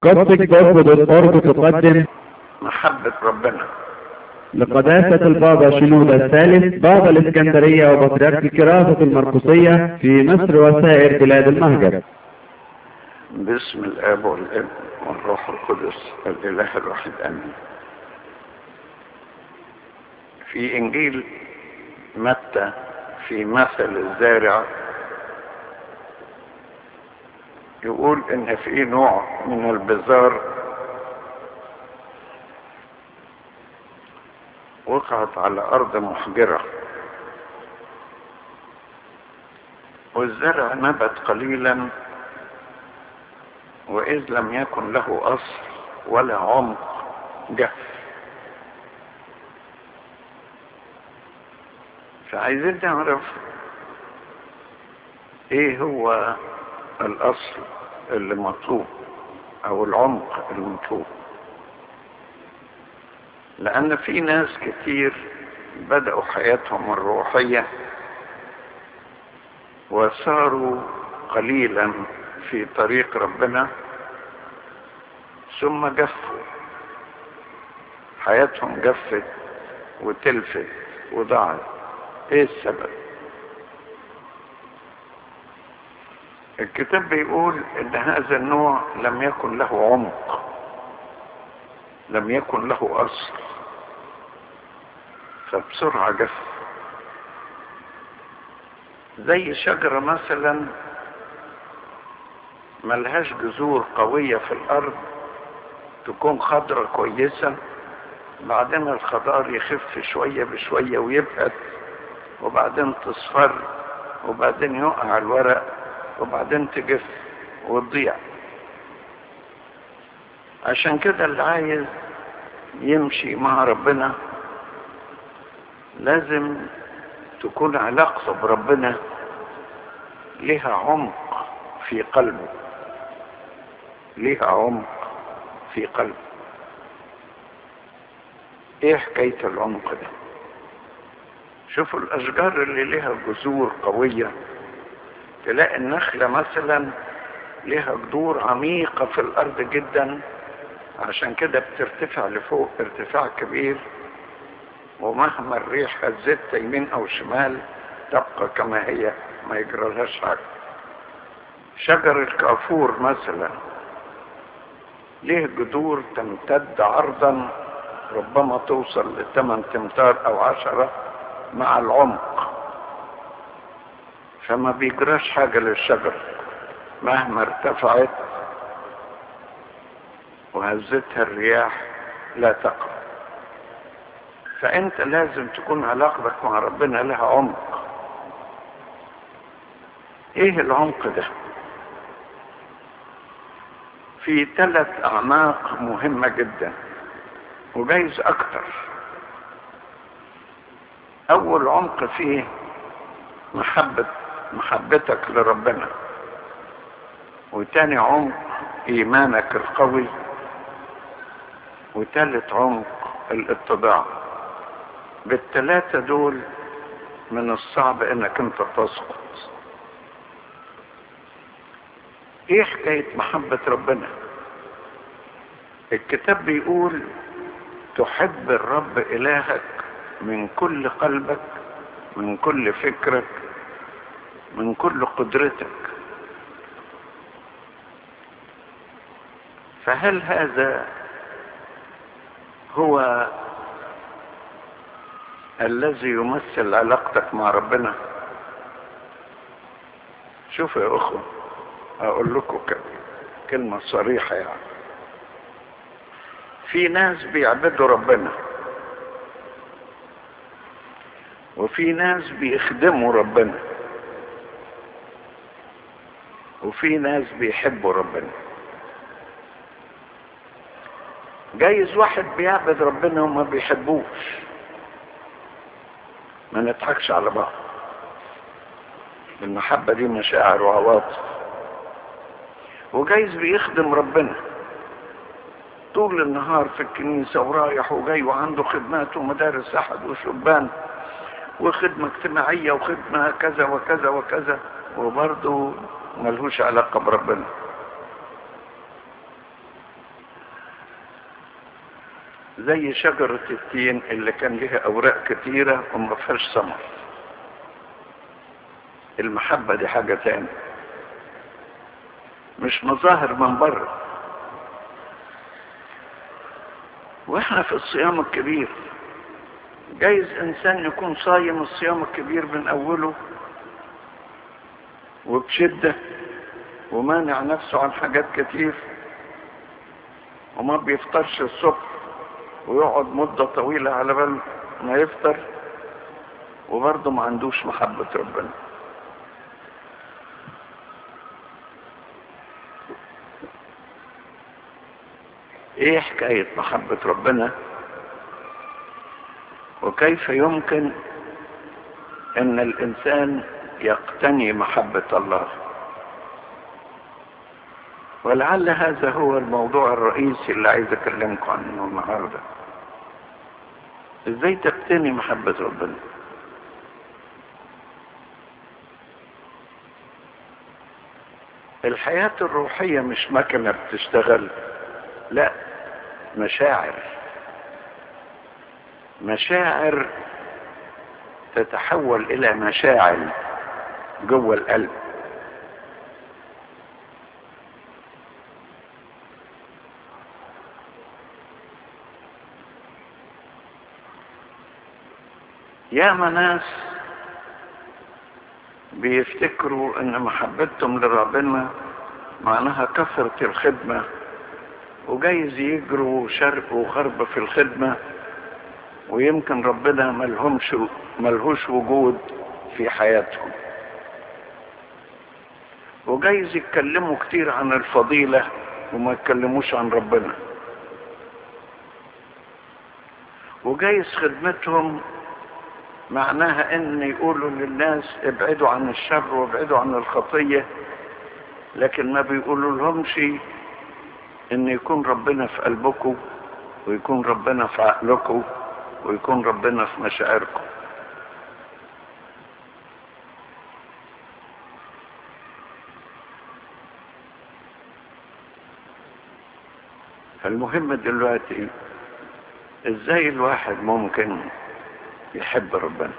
قصدك برضه بالقرب تقدم محبة ربنا لقداسة البابا شنودة الثالث بابا الإسكندرية وبطريرك الكراسة المرقسية في مصر وسائر بلاد المهجر باسم الاب والابن والروح القدس الاله الواحد امين في انجيل متى في مثل الزارع يقول ان في نوع من البذار وقعت على ارض محجره والزرع نبت قليلا واذ لم يكن له اصل ولا عمق جف فعايزين نعرف ايه هو الاصل اللي مطلوب او العمق المطلوب لان في ناس كتير بدأوا حياتهم الروحية وصاروا قليلا في طريق ربنا ثم جفوا حياتهم جفت وتلفت وضاعت ايه السبب الكتاب بيقول ان هذا النوع لم يكن له عمق لم يكن له اصل فبسرعة جف زي شجرة مثلا ملهاش جذور قوية في الارض تكون خضرة كويسة بعدين الخضار يخف شوية بشوية ويبهت وبعدين تصفر وبعدين يقع الورق وبعدين تجف وتضيع عشان كده اللي عايز يمشي مع ربنا لازم تكون علاقته بربنا لها عمق في قلبه لها عمق في قلبه ايه حكاية العمق ده شوفوا الاشجار اللي لها جذور قوية تلاقي النخلة مثلا لها جذور عميقة في الارض جدا عشان كده بترتفع لفوق ارتفاع كبير ومهما الريح هزتها يمين او شمال تبقى كما هي ما يجرالهاش حاجة شجر الكافور مثلا ليه جذور تمتد عرضا ربما توصل لثمان تمتار او عشرة مع العمق فما بيجراش حاجة للشجر مهما ارتفعت وهزتها الرياح لا تقع فانت لازم تكون علاقتك مع ربنا لها عمق ايه العمق ده في ثلاث اعماق مهمة جدا وجايز اكتر اول عمق فيه محبة محبتك لربنا وتاني عمق ايمانك القوي وتالت عمق الاتضاع بالثلاثة دول من الصعب انك انت تسقط ايه حكاية محبة ربنا الكتاب بيقول تحب الرب الهك من كل قلبك من كل فكرك من كل قدرتك فهل هذا هو الذي يمثل علاقتك مع ربنا شوفوا يا اخوة اقول لكم كلمة صريحة يعني في ناس بيعبدوا ربنا وفي ناس بيخدموا ربنا وفي ناس بيحبوا ربنا جايز واحد بيعبد ربنا وما بيحبوش ما نضحكش على بعض المحبة دي مشاعر وعواطف وجايز بيخدم ربنا طول النهار في الكنيسة ورايح وجاي وعنده خدمات ومدارس أحد وشبان وخدمة اجتماعية وخدمة كذا وكذا وكذا وبرضه ملهوش علاقة بربنا زي شجرة التين اللي كان لها أوراق كتيرة وما فيهاش ثمر المحبة دي حاجة تاني مش مظاهر من بره واحنا في الصيام الكبير جايز انسان يكون صايم الصيام الكبير من اوله وبشدة ومانع نفسه عن حاجات كتير وما بيفطرش الصبح ويقعد مدة طويلة على بال ما يفطر وبرضه ما عندوش محبة ربنا ايه حكاية محبة ربنا وكيف يمكن ان الانسان يقتني محبة الله ولعل هذا هو الموضوع الرئيسي اللي عايز اكلمكم عنه النهارده ازاي تقتني محبة ربنا الحياة الروحية مش مكنة بتشتغل لا مشاعر مشاعر تتحول الى مشاعر جوه القلب ياما ناس بيفتكروا ان محبتهم لربنا معناها كثرة الخدمة وجايز يجروا شرق وغرب في الخدمة ويمكن ربنا ملهمش ملهوش وجود في حياتهم وجايز يتكلموا كتير عن الفضيلة وما يتكلموش عن ربنا وجايز خدمتهم معناها ان يقولوا للناس ابعدوا عن الشر وابعدوا عن الخطية لكن ما بيقولوا لهمش ان يكون ربنا في قلبكم ويكون ربنا في عقلكم ويكون ربنا في مشاعركم المهم دلوقتي ازاي الواحد ممكن يحب ربنا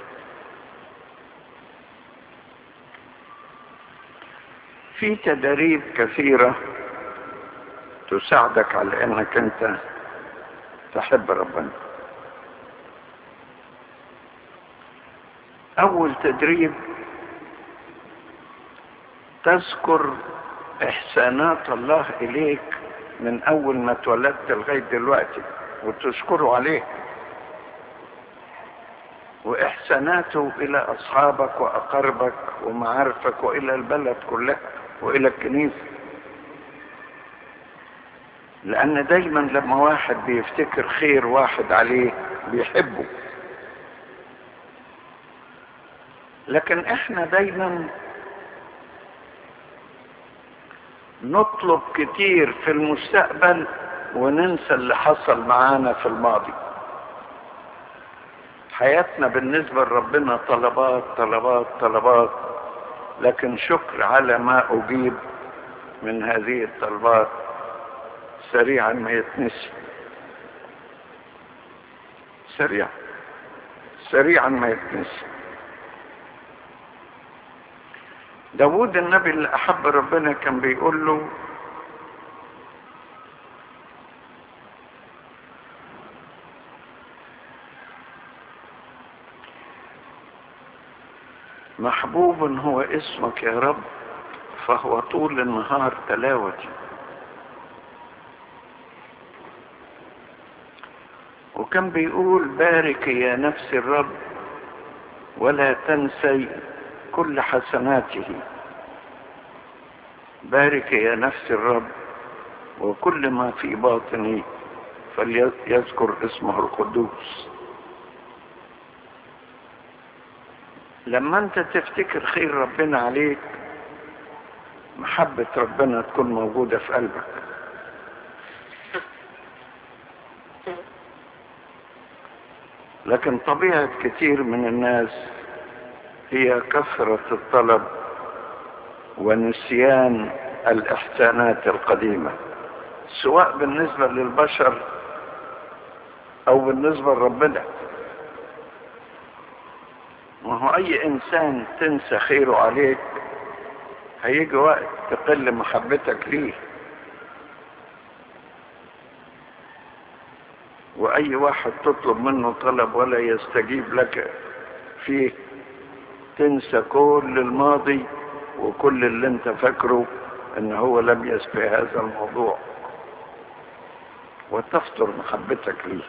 في تدريب كثيرة تساعدك على انك انت تحب ربنا اول تدريب تذكر احسانات الله اليك من اول ما اتولدت لغايه دلوقتي وتشكره عليه واحساناته الى اصحابك واقاربك ومعارفك والى البلد كلها والى الكنيسه لان دايما لما واحد بيفتكر خير واحد عليه بيحبه لكن احنا دايما نطلب كتير في المستقبل وننسى اللي حصل معانا في الماضي حياتنا بالنسبة لربنا طلبات طلبات طلبات لكن شكر على ما أجيب من هذه الطلبات سريعا ما يتنسي سريعا سريعا ما يتنسي داود النبي اللي أحب ربنا كان بيقول له محبوب هو اسمك يا رب فهو طول النهار تلاوتي وكان بيقول بارك يا نفس الرب ولا تنسي كل حسناته بارك يا نفس الرب وكل ما في باطني فليذكر اسمه القدوس لما انت تفتكر خير ربنا عليك محبة ربنا تكون موجودة في قلبك لكن طبيعة كتير من الناس هي كثرة الطلب ونسيان الإحسانات القديمة سواء بالنسبة للبشر او بالنسبة لربنا ما هو اي انسان تنسى خيره عليك هيجي وقت تقل محبتك ليه واي واحد تطلب منه طلب ولا يستجيب لك فيه تنسى كل الماضي وكل اللي انت فاكره ان هو لم يسبق هذا الموضوع وتفطر محبتك ليه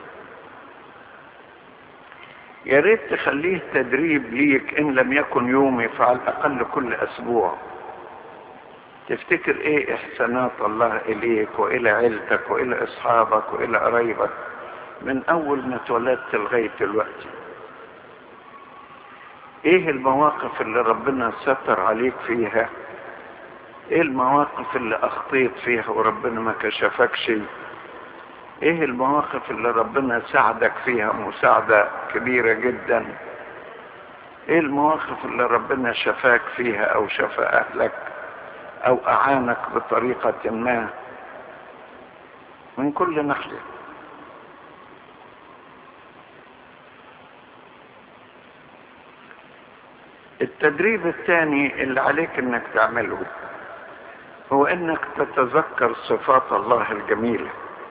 يا ريت تخليه تدريب ليك ان لم يكن يومي فعلى الاقل كل اسبوع تفتكر ايه احسانات الله اليك والى عيلتك والى اصحابك والى قرايبك من اول ما اتولدت لغايه دلوقتي ايه المواقف اللي ربنا ستر عليك فيها ايه المواقف اللي اخطيت فيها وربنا ما كشفكش ايه المواقف اللي ربنا ساعدك فيها مساعدة كبيرة جدا ايه المواقف اللي ربنا شفاك فيها او شفى اهلك او اعانك بطريقة ما من كل ناحية التدريب الثاني اللي عليك انك تعمله هو انك تتذكر صفات الله الجميله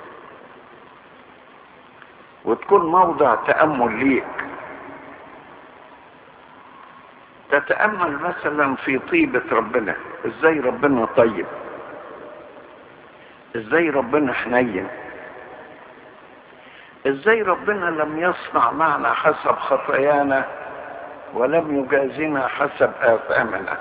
وتكون موضع تأمل ليك تتأمل مثلا في طيبة ربنا ازاي ربنا طيب ازاي ربنا حنين ازاي ربنا لم يصنع معنا حسب خطايانا ولم يجازنا حسب آثامنا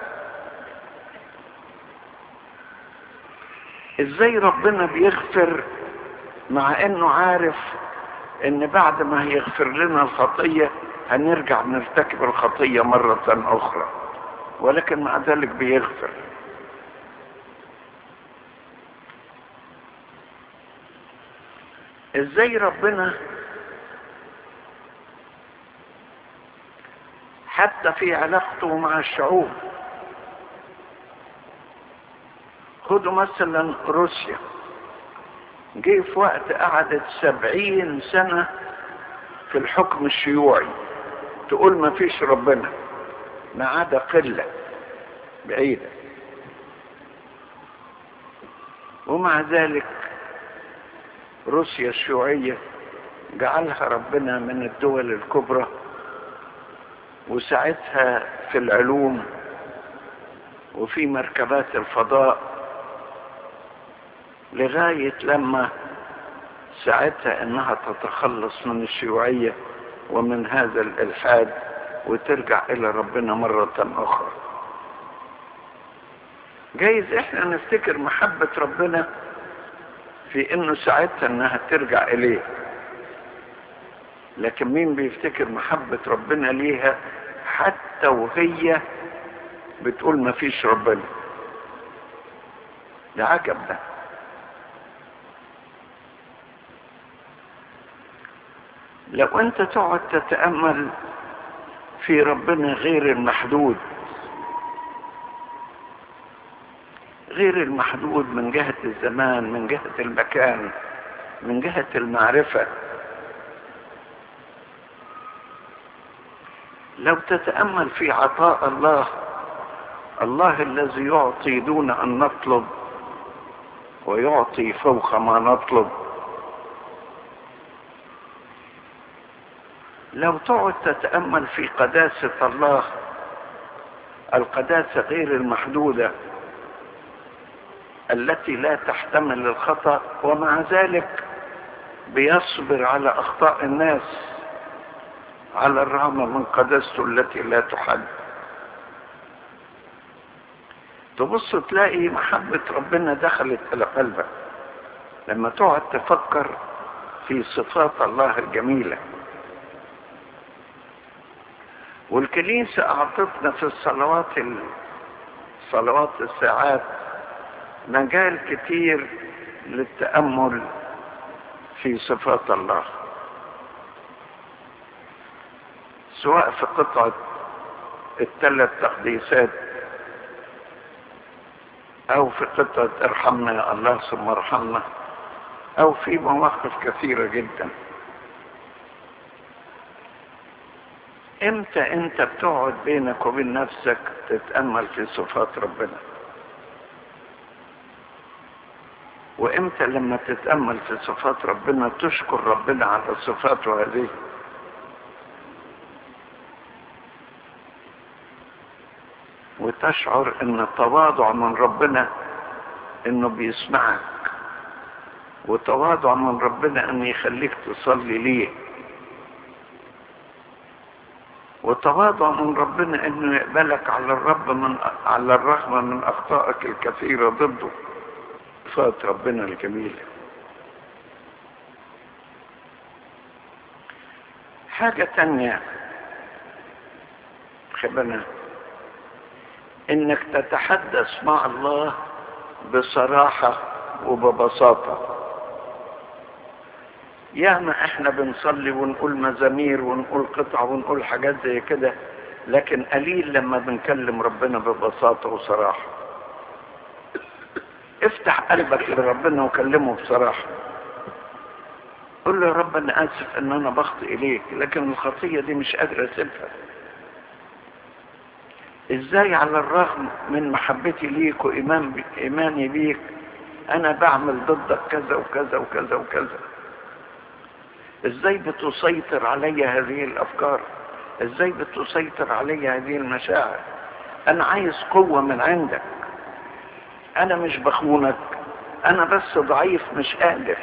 ازاي ربنا بيغفر مع انه عارف ان بعد ما هيغفر لنا الخطية هنرجع نرتكب الخطية مرة اخرى ولكن مع ذلك بيغفر ازاي ربنا حتى في علاقته مع الشعوب خدوا مثلا روسيا جه في وقت قعدت سبعين سنة في الحكم الشيوعي تقول ما فيش ربنا ما عدا قلة بعيدة ومع ذلك روسيا الشيوعية جعلها ربنا من الدول الكبرى وساعتها في العلوم وفي مركبات الفضاء لغاية لما ساعتها انها تتخلص من الشيوعية ومن هذا الالحاد وترجع الى ربنا مرة اخرى جايز احنا نفتكر محبة ربنا في انه ساعتها انها ترجع اليه لكن مين بيفتكر محبة ربنا ليها حتى وهي بتقول ما فيش ربنا ده عجب ده لو انت تقعد تتأمل في ربنا غير المحدود غير المحدود من جهة الزمان من جهة المكان من جهة المعرفة لو تتأمل في عطاء الله الله الذي يعطي دون أن نطلب ويعطي فوق ما نطلب لو تقعد تتأمل في قداسة الله القداسة غير المحدودة التي لا تحتمل الخطأ ومع ذلك بيصبر على أخطاء الناس على الرغم من قداسته التي لا تحد تبص تلاقي محبة ربنا دخلت إلى قلبك لما تقعد تفكر في صفات الله الجميله والكنيسة أعطتنا في الصلوات صلوات الساعات مجال كتير للتأمل في صفات الله سواء في قطعة الثلاث تقديسات أو في قطعة ارحمنا يا الله ثم ارحمنا أو في مواقف كثيرة جدا امتى انت بتقعد بينك وبين نفسك تتأمل في صفات ربنا وامتى لما تتأمل في صفات ربنا تشكر ربنا على صفاته هذه وتشعر ان التواضع من ربنا انه بيسمعك وتواضع من ربنا ان يخليك تصلي ليه وتواضع من ربنا انه يقبلك على الرب من على الرغم من اخطائك الكثيره ضده صفات ربنا الجميله حاجه تانية خبنا انك تتحدث مع الله بصراحه وببساطه ياما احنا بنصلي ونقول مزامير ونقول قطع ونقول حاجات زي كده لكن قليل لما بنكلم ربنا ببساطة وصراحة افتح قلبك لربنا وكلمه بصراحة قل له يا رب انا اسف ان انا بخطئ اليك لكن الخطية دي مش قادر اسيبها ازاي على الرغم من محبتي ليك وايمان بي ايماني بيك انا بعمل ضدك كذا وكذا وكذا وكذا ازاي بتسيطر علي هذه الافكار ازاي بتسيطر علي هذه المشاعر انا عايز قوة من عندك انا مش بخونك انا بس ضعيف مش قادر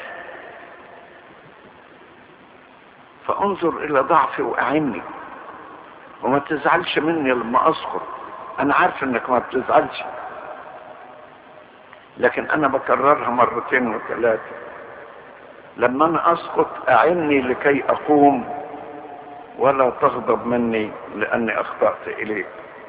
فانظر الى ضعفي واعني وما تزعلش مني لما اسقط انا عارف انك ما بتزعلش لكن انا بكررها مرتين وثلاثه لما انا اسقط اعني لكي اقوم ولا تغضب مني لاني اخطات اليك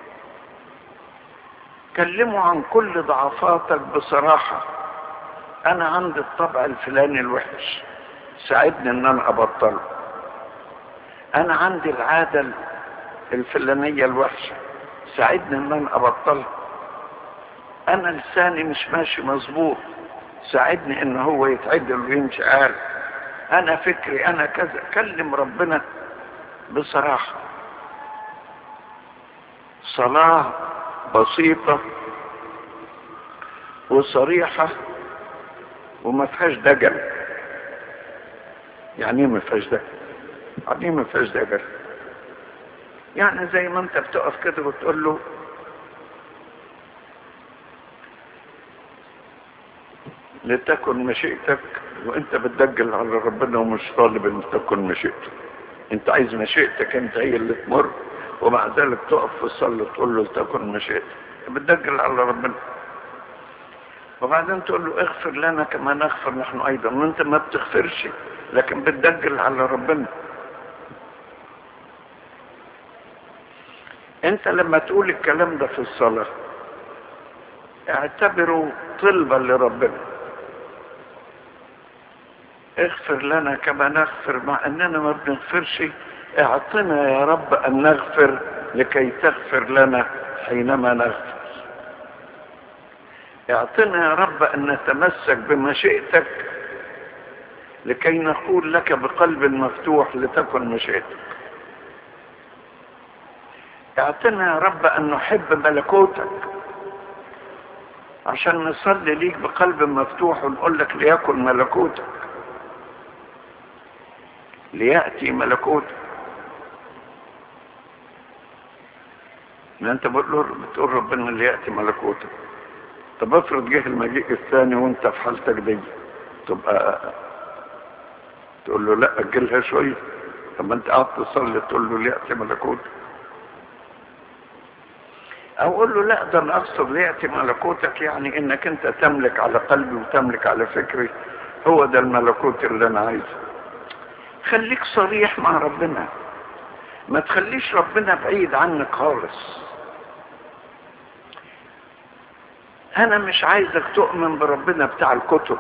كلموا عن كل ضعفاتك بصراحه انا عندي الطبع الفلاني الوحش ساعدني ان انا ابطله انا عندي العاده الفلانيه الوحشه ساعدني ان انا ابطلها انا لساني مش ماشي مظبوط ساعدني ان هو يتعدل ويمشي عارف انا فكري انا كذا كلم ربنا بصراحة صلاة بسيطة وصريحة وما فيهاش دجل يعني ايه ما فيهاش دجل يعني ايه ما فيهاش دجل يعني زي ما انت بتقف كده وتقول له لتكن مشيئتك وانت بتدجل على ربنا ومش طالب ان تكن مشيئته انت عايز مشيئتك انت هي اللي تمر ومع ذلك تقف في الصلاة تقول له لتكن مشيئتك بتدجل على ربنا وبعدين تقول له اغفر لنا كما نغفر نحن ايضا وانت ما بتغفرش لكن بتدجل على ربنا انت لما تقول الكلام ده في الصلاة اعتبره طلبا لربنا اغفر لنا كما نغفر مع اننا ما بنغفرش اعطنا يا رب ان نغفر لكي تغفر لنا حينما نغفر اعطنا يا رب ان نتمسك بمشيئتك لكي نقول لك بقلب مفتوح لتكن مشيئتك اعطنا يا رب ان نحب ملكوتك عشان نصلي ليك بقلب مفتوح ونقول لك ليكن ملكوتك ليأتي ملكوتك ما انت بتقول ربنا ليأتي ملكوتك طب افرض جه المجيء الثاني وانت في حالتك دي تبقى تقول له لا اجلها شويه طب ما انت قاعد تصلي تقول له ليأتي ملكوتك او اقول له لا ده انا اقصد ليأتي ملكوتك يعني انك انت تملك على قلبي وتملك على فكري هو ده الملكوت اللي انا عايزه خليك صريح مع ربنا ما تخليش ربنا بعيد عنك خالص انا مش عايزك تؤمن بربنا بتاع الكتب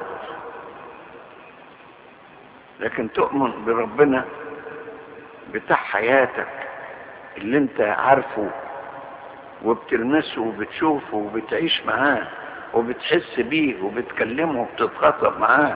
لكن تؤمن بربنا بتاع حياتك اللي انت عارفه وبتلمسه وبتشوفه وبتعيش معاه وبتحس بيه وبتكلمه وبتتخاطب معاه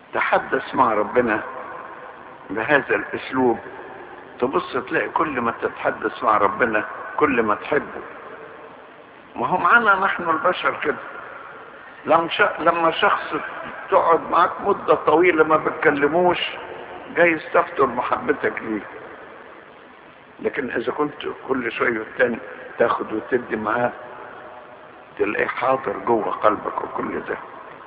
تحدث مع ربنا بهذا الاسلوب تبص تلاقي كل ما تتحدث مع ربنا كل ما تحبه ما هو معانا نحن البشر كده لما شخص تقعد معاك مدة طويلة ما بتكلموش جاي يستفتر محبتك ليه لكن اذا كنت كل شوية والتاني تاخد وتدي معاه تلاقيه حاضر جوه قلبك وكل ده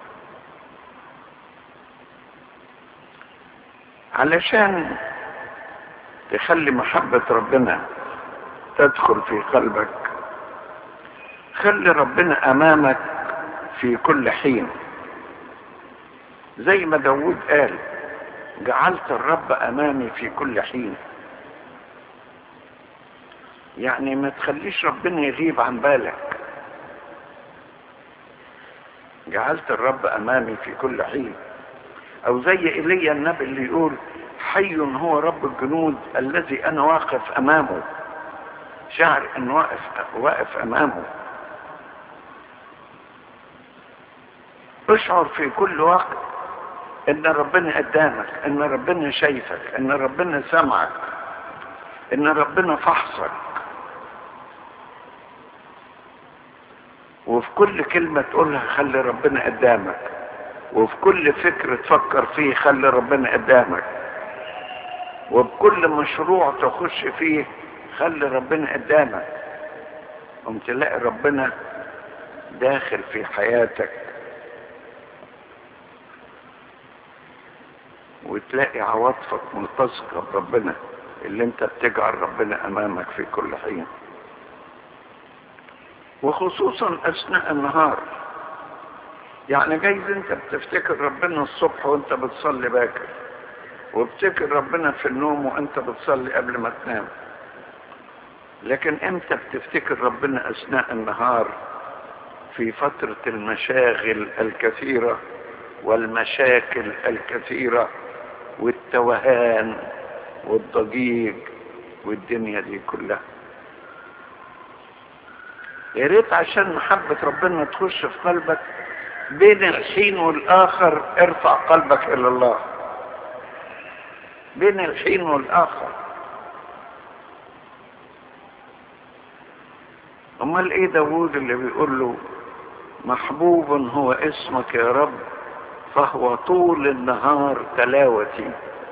علشان تخلي محبة ربنا تدخل في قلبك خلي ربنا امامك في كل حين زي ما داود قال جعلت الرب امامي في كل حين يعني ما تخليش ربنا يغيب عن بالك جعلت الرب امامي في كل حين او زي ايليا النبي اللي يقول حي هو رب الجنود الذي انا واقف امامه شعر ان واقف واقف امامه اشعر في كل وقت ان ربنا قدامك ان ربنا شايفك ان ربنا سمعك ان ربنا فحصك وفي كل كلمة تقولها خلي ربنا قدامك وفي كل فكر تفكر فيه خلي ربنا قدامك وبكل مشروع تخش فيه خلي ربنا قدامك قم تلاقي ربنا داخل في حياتك وتلاقي عواطفك ملتصقة بربنا اللي انت بتجعل ربنا امامك في كل حين وخصوصا اثناء النهار يعني جايز انت بتفتكر ربنا الصبح وانت بتصلي باكر وبتفتكر ربنا في النوم وانت بتصلي قبل ما تنام لكن امتى بتفتكر ربنا اثناء النهار في فترة المشاغل الكثيرة والمشاكل الكثيرة والتوهان والضجيج والدنيا دي كلها يا ريت عشان محبة ربنا تخش في قلبك بين الحين والآخر ارفع قلبك إلى الله بين الحين والآخر أمال إيه داوود اللي بيقول له محبوب هو اسمك يا رب فهو طول النهار تلاوتي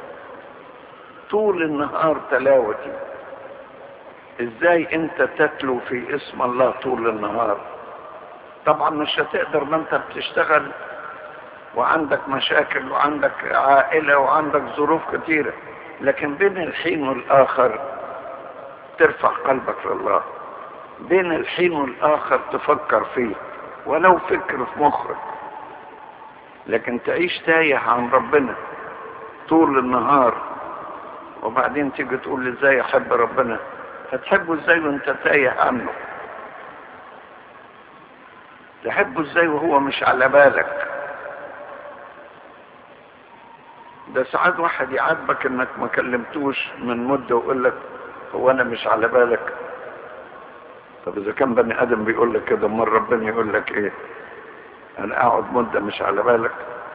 طول النهار تلاوتي ازاي انت تتلو في اسم الله طول النهار طبعا مش هتقدر ما انت بتشتغل وعندك مشاكل وعندك عائلة وعندك ظروف كثيرة لكن بين الحين والآخر ترفع قلبك لله بين الحين والآخر تفكر فيه ولو فكر في مخك لكن تعيش تايه عن ربنا طول النهار وبعدين تيجي تقول لي ازاي احب ربنا هتحبه ازاي وانت تايه عنه تحبه ازاي وهو مش على بالك ده ساعات واحد يعاتبك انك ما كلمتوش من مده ويقول لك هو انا مش على بالك طب اذا كان بني ادم بيقول لك كده امال ربنا يقول لك ايه انا اقعد مده مش على بالك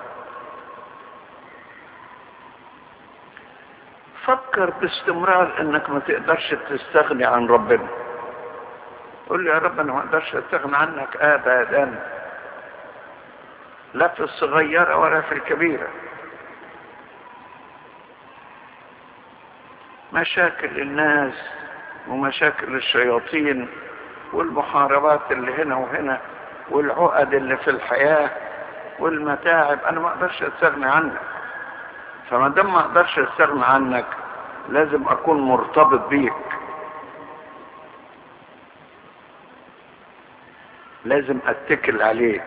فكر باستمرار انك ما تقدرش تستغني عن ربنا قول لي يا رب انا ما اقدرش استغنى عنك ابدا لا في الصغيرة ولا في الكبيرة مشاكل الناس ومشاكل الشياطين والمحاربات اللي هنا وهنا والعقد اللي في الحياة والمتاعب انا ما اقدرش استغني عنك فما دام ما اقدرش استغنى عنك لازم اكون مرتبط بيك لازم اتكل عليك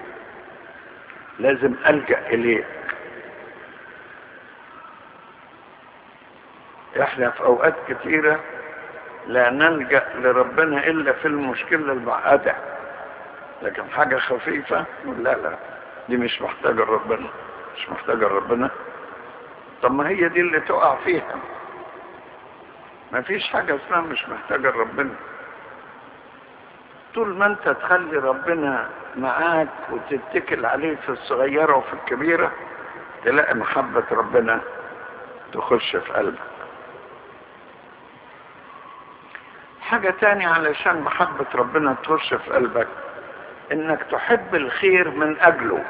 لازم الجا اليك احنا في اوقات كتيرة لا نلجأ لربنا الا في المشكلة المعقدة لكن حاجة خفيفة لا لا دي مش محتاجة ربنا مش محتاجة ربنا طب ما هي دي اللي تقع فيها ما فيش حاجة اسمها مش محتاجة ربنا طول ما انت تخلي ربنا معاك وتتكل عليه في الصغيرة وفي الكبيرة تلاقي محبة ربنا تخش في قلبك حاجة تانية علشان محبة ربنا تخش في قلبك انك تحب الخير من اجله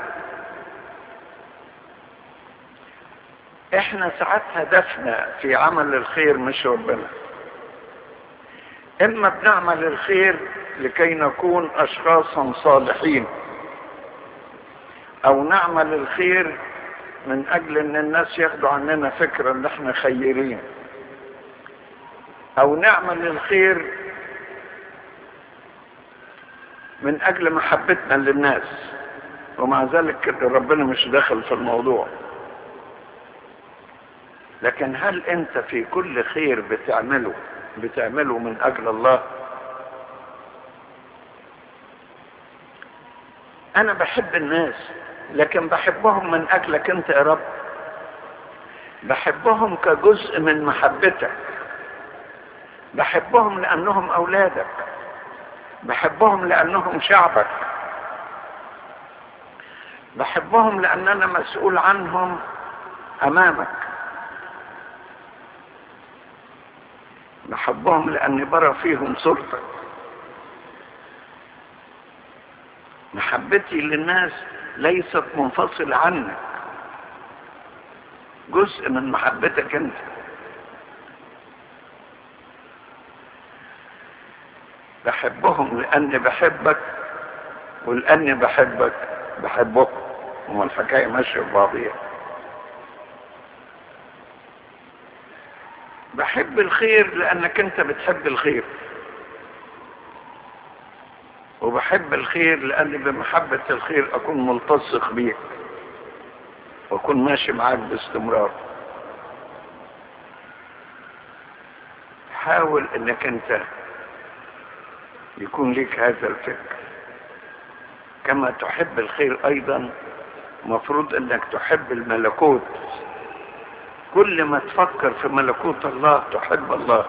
احنا ساعات هدفنا في عمل الخير مش ربنا اما بنعمل الخير لكي نكون اشخاصا صالحين او نعمل الخير من اجل ان الناس ياخدوا عننا فكرة ان احنا خيرين او نعمل الخير من اجل محبتنا للناس ومع ذلك ربنا مش داخل في الموضوع لكن هل انت في كل خير بتعمله بتعمله من اجل الله انا بحب الناس لكن بحبهم من اجلك انت يا رب بحبهم كجزء من محبتك بحبهم لانهم اولادك بحبهم لانهم شعبك بحبهم لان انا مسؤول عنهم امامك بحبهم لاني برى فيهم صورتك محبتي للناس ليست منفصلة عنك جزء من محبتك انت بحبهم لاني بحبك ولاني بحبك بحبكم هو الحكاية ماشية ببعضيها بحب الخير لانك انت بتحب الخير وبحب الخير لاني بمحبة الخير اكون ملتصق بيك واكون ماشي معاك باستمرار حاول انك انت يكون لك هذا الفكر كما تحب الخير ايضا مفروض انك تحب الملكوت كل ما تفكر في ملكوت الله تحب الله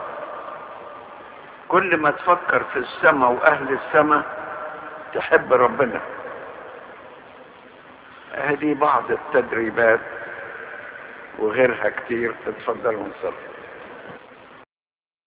كل ما تفكر في السماء واهل السماء تحب ربنا هذه بعض التدريبات وغيرها كتير اتفضلوا نصلي